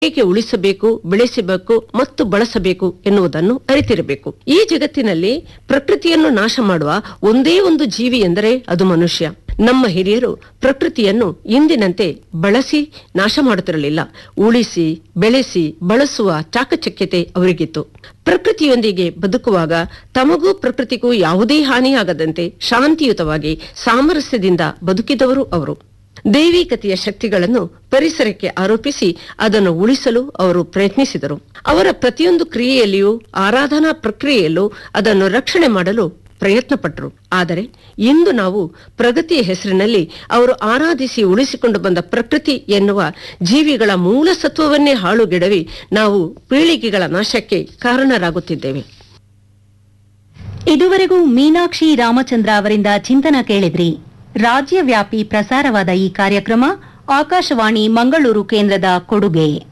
ಹೇಗೆ ಉಳಿಸಬೇಕು ಬೆಳೆಸಬೇಕು ಮತ್ತು ಬಳಸಬೇಕು ಎನ್ನುವುದನ್ನು ಅರಿತಿರಬೇಕು ಈ ಜಗತ್ತಿನಲ್ಲಿ ಪ್ರಕೃತಿಯನ್ನು ನಾಶ ಮಾಡುವ ಒಂದೇ ಒಂದು ಜೀವಿ ಎಂದರೆ ಅದು ಮನುಷ್ಯ ನಮ್ಮ ಹಿರಿಯರು ಪ್ರಕೃತಿಯನ್ನು ಇಂದಿನಂತೆ ಬಳಸಿ ನಾಶ ಮಾಡುತ್ತಿರಲಿಲ್ಲ ಉಳಿಸಿ ಬೆಳೆಸಿ ಬಳಸುವ ಚಾಕಚಕ್ಯತೆ ಅವರಿಗಿತ್ತು ಪ್ರಕೃತಿಯೊಂದಿಗೆ ಬದುಕುವಾಗ ತಮಗೂ ಪ್ರಕೃತಿಗೂ ಯಾವುದೇ ಹಾನಿಯಾಗದಂತೆ ಶಾಂತಿಯುತವಾಗಿ ಸಾಮರಸ್ಯದಿಂದ ಬದುಕಿದವರು ಅವರು ದೈವಿಕತೆಯ ಶಕ್ತಿಗಳನ್ನು ಪರಿಸರಕ್ಕೆ ಆರೋಪಿಸಿ ಅದನ್ನು ಉಳಿಸಲು ಅವರು ಪ್ರಯತ್ನಿಸಿದರು ಅವರ ಪ್ರತಿಯೊಂದು ಕ್ರಿಯೆಯಲ್ಲಿಯೂ ಆರಾಧನಾ ಪ್ರಕ್ರಿಯೆಯಲ್ಲೂ ಅದನ್ನು ರಕ್ಷಣೆ ಮಾಡಲು ಪ್ರಯತ್ನ ಪಟ್ಟರು ಆದರೆ ಇಂದು ನಾವು ಪ್ರಗತಿಯ ಹೆಸರಿನಲ್ಲಿ ಅವರು ಆರಾಧಿಸಿ ಉಳಿಸಿಕೊಂಡು ಬಂದ ಪ್ರಕೃತಿ ಎನ್ನುವ ಜೀವಿಗಳ ಮೂಲ ಸತ್ವವನ್ನೇ ಹಾಳುಗೆಡವಿ ನಾವು ಪೀಳಿಗೆಗಳ ನಾಶಕ್ಕೆ ಕಾರಣರಾಗುತ್ತಿದ್ದೇವೆ ಇದುವರೆಗೂ ಮೀನಾಕ್ಷಿ ರಾಮಚಂದ್ರ ಅವರಿಂದ ಚಿಂತನ ಕೇಳಿದ್ರಿ ರಾಜ್ಯವ್ಯಾಪಿ ಪ್ರಸಾರವಾದ ಈ ಕಾರ್ಯಕ್ರಮ ಆಕಾಶವಾಣಿ ಮಂಗಳೂರು ಕೇಂದ್ರದ ಕೊಡುಗೆ